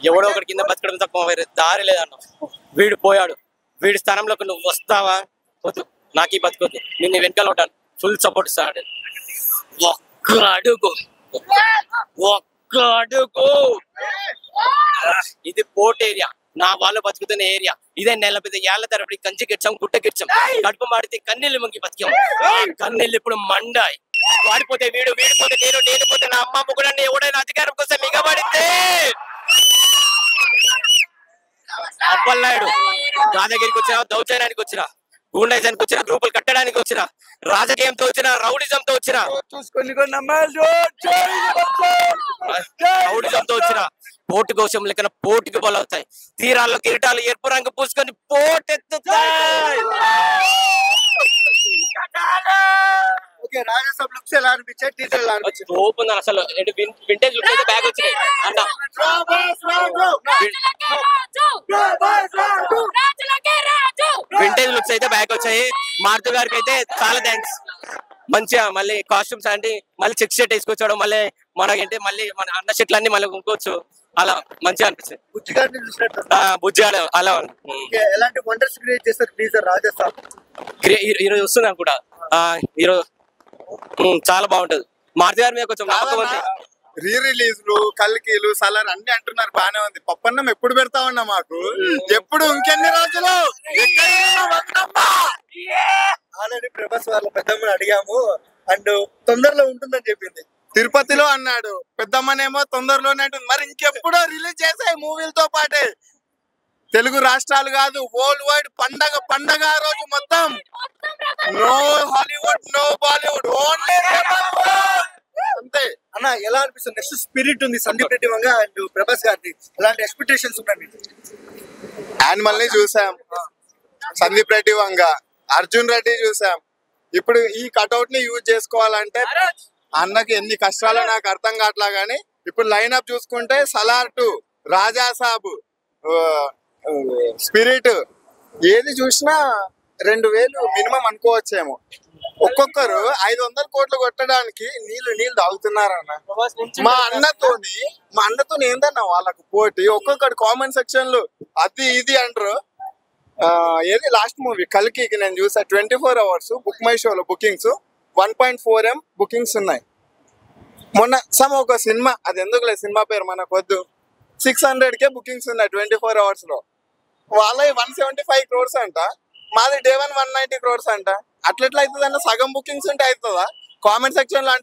ఎవడో ఒకటి కింద బతకడం తక్కువ వేరే దారి లేదన్న వీడు పోయాడు వీడి స్థానంలోకి నువ్వు వస్తావా వద్దు నాకు ఈ బతుకొద్దు నిన్ను వెనకాల ఉంటాను ఫుల్ సపోర్ట్ ఇస్తాడు ఒక్క అడుగు ఒక్క అడుగు ఇది పోర్ట్ ఏరియా నా వాళ్ళు బతుకుతున్న ఏరియా ఇదే నెల పెద్ద ఏళ్ల తరబడి కంచి గిచ్చాం గుట్ట గిచ్చాం కడుపు మాడితే కన్నీళ్ళు ముంగి బతికాం ఆ కన్నీళ్ళు ఇప్పుడు మండాయి వాడిపోతే వీడు వీడిపోతే నేను నేను పోతే నా అమ్మ ముగ్గురని ఎవడైనా అధికారం కోసం మిగబడితే అప్పలనాయుడు దాదాగిరికి వచ్చిన దౌర్జన్యానికి వచ్చిన గూండాయిజానికి వచ్చిన గ్రూపులు కట్టడానికి వచ్చిన రాజకీయంతో వచ్చిన రౌడిజంతో వచ్చిన చూసుకొని కూడా నమ్మాలి రౌడిజంతో వచ్చిన పోటు కోసం లెక్కన పోటుకి బలవుతాయి తీరాల్లో కిరీటాలు ఎరుపు రంగు పూసుకొని పోటెత్తుతాయి ఓకే రాజసభ లుక్స్ ఎలా అనిపించాయి టీచర్ ఎలా అనిపించింది ఓపెన్ అసలు రెండు వింటేజ్ లుక్ అయితే బ్యాగ్ వచ్చినాయి అన్న వింటేజ్ లుక్స్ అయితే బ్యాగ్ వచ్చాయి మారుతు గారికి అయితే చాలా థ్యాంక్స్ మంచిగా మళ్ళీ కాస్ట్యూమ్స్ అంటే మళ్ళీ చెక్ షర్ట్ వేసుకొచ్చాడు మళ్ళీ మనకంటే మళ్ళీ మన అన్న షర్ట్లు అన్ని మళ్ళీ కొనుక్కోవచ్చు అలా మంచిగా అనిపిస్తుంది బుజ్జి గారిని చూసినట్టు ఆ, బుజ్జి ఆడ అలా ఉంది. ఉమ్. ఓకే, ఎలాంటి వండర్స్ క్రియేట్ చేస్తారు టీచర్ రాజస్థాన్ క్రి- ఈ- ఈరోజు వస్తుంది అనుకుంటా ఆ, ఈరోజు ఉమ్, చాలా బాగుంటది మారుతి గారి మీద కొంచెం నమ్మకం ఉంది రీ రిలీజ్లు కల్కీలు సలార్ అన్ని అంటున్నారు బానే ఉంది పప్పన్నం ఎప్పుడు పెడతా ఉన్నా మాకు ఎప్పుడు ఇంకెన్ని రోజులు ఎక్కడ ఉన్నా వద్దమ్మ. ఆల్రెడీ ప్రభాస్ వాళ్ళ పెద్దమ్మని అడిగాము అండ్ తొందరలో ఉంటుందని చెప్పింది తిరుపతిలో అన్నాడు పెద్దమ్మనేమో తొందరలోనే అంటుంది మరి ఇంకెప్పుడో రిలీజ్ చేసాయి మూవీలతో పాటే తెలుగు రాష్ట్రాలు కాదు వరల్డ్ వైడ్ పండగ పండగ ఆ రోజు మొత్తం no Hollywood no Bollywood only అంతే అన్న ఎలా అనిపిస్తుంది నెక్స్ట్ స్పిరిట్ ఉంది సందీప్ రెడ్డి వంగ అండ్ ప్రభాస్ గారిది ఎలాంటి ఎక్స్పెక్టేషన్స్ ఉన్నాయి మీకు యానిమల్ ని చూసాం సందీప్ రెడ్డి వంగ అర్జున్ రెడ్డి చూసాం ఇప్పుడు ఈ కటౌట్ ని యూజ్ చేసుకోవాలంటే అన్నకి ఎన్ని కష్టాలు నాకు అర్థం కావట్లా గానీ ఇప్పుడు లైన్ అప్ చూసుకుంటే సలార్ టు రాజా సాబు స్పిరిట్ ఏది చూసినా రెండు వేలు మినిమం అనుకోవచ్చేమో ఒక్కొక్కరు ఐదు వందల కోట్లు కొట్టడానికి నీళ్లు నీళ్లు తాగుతున్నారన్న మా అన్నతోని మా అన్నతో ఏందన్న వాళ్ళకు పోటీ ఒక్కొక్కటి కామెంట్ సెక్షన్ లో అది ఇది అంటారు ఆ, ఏది లాస్ట్ మూవీ కల్కి నేను చూసా twenty four hours book my షోలో bookings one point four M bookings ఉన్నాయి మొన్న సమ్ ఒక సినిమా అది ఎందుకులే సినిమా పేరు మనకు వద్దు సిక్స్ హండ్రెడ్ కే బుకింగ్స్ ఉన్నాయి ట్వంటీ ఫోర్ అవర్స్ లో వాళ్ళవి వన్ సెవెంటీ ఫైవ్ క్రోర్స్ అంట మాది day one one ninety crores అంట అట్లెట్లా అవుతుంది అన్న సగం బుకింగ్స్ ఉంటే అవుతుందా కామెంట్ సెక్షన్ లో